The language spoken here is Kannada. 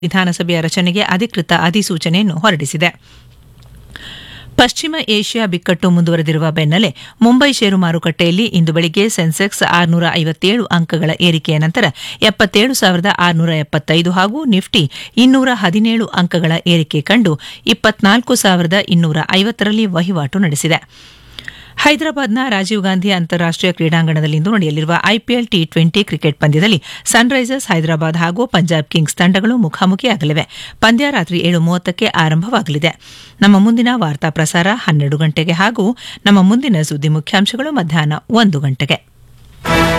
ವಿಧಾನಸಭೆಯ ರಚನೆಗೆ ಅಧಿಕೃತ ಅಧಿಸೂಚನೆಯನ್ನು ಹೊರಡಿಸಿದೆ ಪಶ್ಚಿಮ ಏಷ್ಯಾ ಬಿಕ್ಕಟ್ಟು ಮುಂದುವರೆದಿರುವ ಬೆನ್ನಲ್ಲೇ ಮುಂಬೈ ಷೇರು ಮಾರುಕಟ್ಟೆಯಲ್ಲಿ ಇಂದು ಬೆಳಿಗ್ಗೆ ಸೆನ್ಸೆಕ್ಸ್ ಆರುನೂರ ಐವತ್ತೇಳು ಅಂಕಗಳ ಏರಿಕೆಯ ನಂತರ ಎಪ್ಪತ್ತೇಳು ಸಾವಿರದ ಆರುನೂರ ಎಪ್ಪತ್ತೈದು ಹಾಗೂ ನಿಫ್ಟಿ ಇನ್ನೂರ ಹದಿನೇಳು ಅಂಕಗಳ ಏರಿಕೆ ಕಂಡು ಇಪ್ಪತ್ನಾಲ್ಕು ಸಾವಿರದ ಇನ್ನೂರ ಐವತ್ತರಲ್ಲಿ ವಹಿವಾಟು ನಡೆಸಿದೆ ಹೈದರಾಬಾದ್ನ ರಾಜೀವ್ ಗಾಂಧಿ ಅಂತಾರಾಷ್ಟೀಯ ಕ್ರೀಡಾಂಗಣದಲ್ಲಿಂದು ನಡೆಯಲಿರುವ ಐಪಿಎಲ್ ಟಿ ಟ್ವೆಂಟಿ ಕ್ರಿಕೆಟ್ ಪಂದ್ಯದಲ್ಲಿ ಸನ್ರೈಸರ್ಸ್ ಹೈದರಾಬಾದ್ ಹಾಗೂ ಪಂಜಾಬ್ ಕಿಂಗ್ಸ್ ತಂಡಗಳು ಮುಖಾಮುಖಿಯಾಗಲಿವೆ ಪಂದ್ಯ ರಾತ್ರಿ ಏಳು ಮೂವತ್ತಕ್ಕೆ ಆರಂಭವಾಗಲಿದೆ ನಮ್ಮ ಮುಂದಿನ ವಾರ್ತಾ ಪ್ರಸಾರ ಹನ್ನೆರಡು ಗಂಟೆಗೆ ಹಾಗೂ ನಮ್ಮ ಮುಂದಿನ ಸುದ್ದಿ ಮುಖ್ಯಾಂಶಗಳು ಮಧ್ಯಾಹ್ನ ಒಂದು ಗಂಟೆಗೆ